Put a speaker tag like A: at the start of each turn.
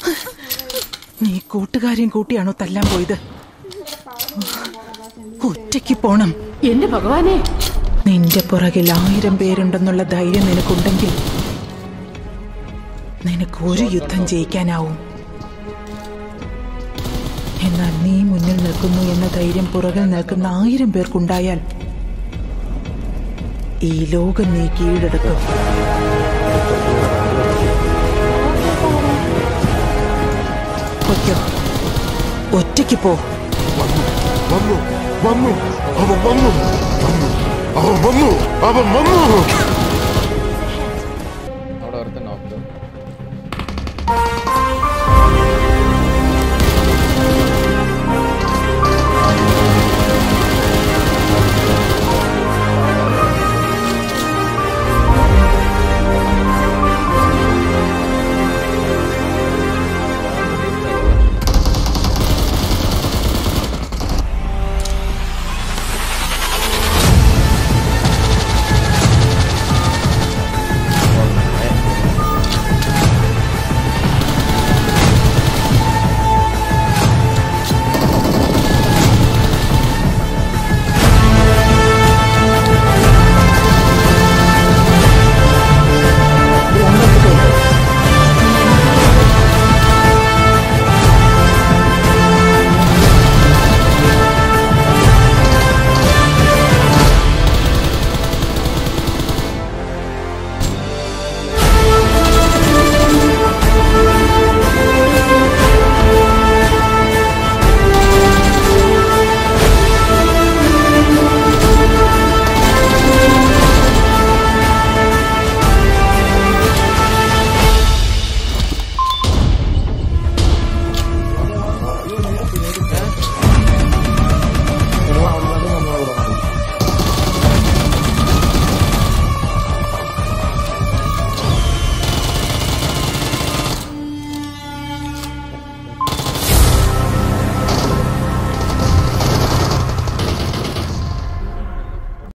A: നീ കൂട്ടുകാരെയും കൂട്ടിയാണോ തല്ലാൻ പോയത് ഒറ്റയ്ക്ക് പോണം
B: എന്റെ ഭഗവാനെ
A: നിന്റെ പുറകിൽ ആയിരം പേരുണ്ടെന്നുള്ള ധൈര്യം നിനക്കുണ്ടെങ്കിൽ നിനക്ക് ഒരു യുദ്ധം ജയിക്കാനാവും എന്നാൽ നീ മുന്നിൽ നിൽക്കുന്നു എന്ന ധൈര്യം പുറകിൽ നിൽക്കുന്ന ആയിരം പേർക്കുണ്ടായാൽ ഈ ലോകം നീ കീഴടക്കും പൊയ്ക്കോ ഒറ്റയ്ക്ക് പോ
C: വന്നു വന്നു വന്നു അവൻ വന്നു വന്നു അവൻ വന്നു അവൻ വന്നു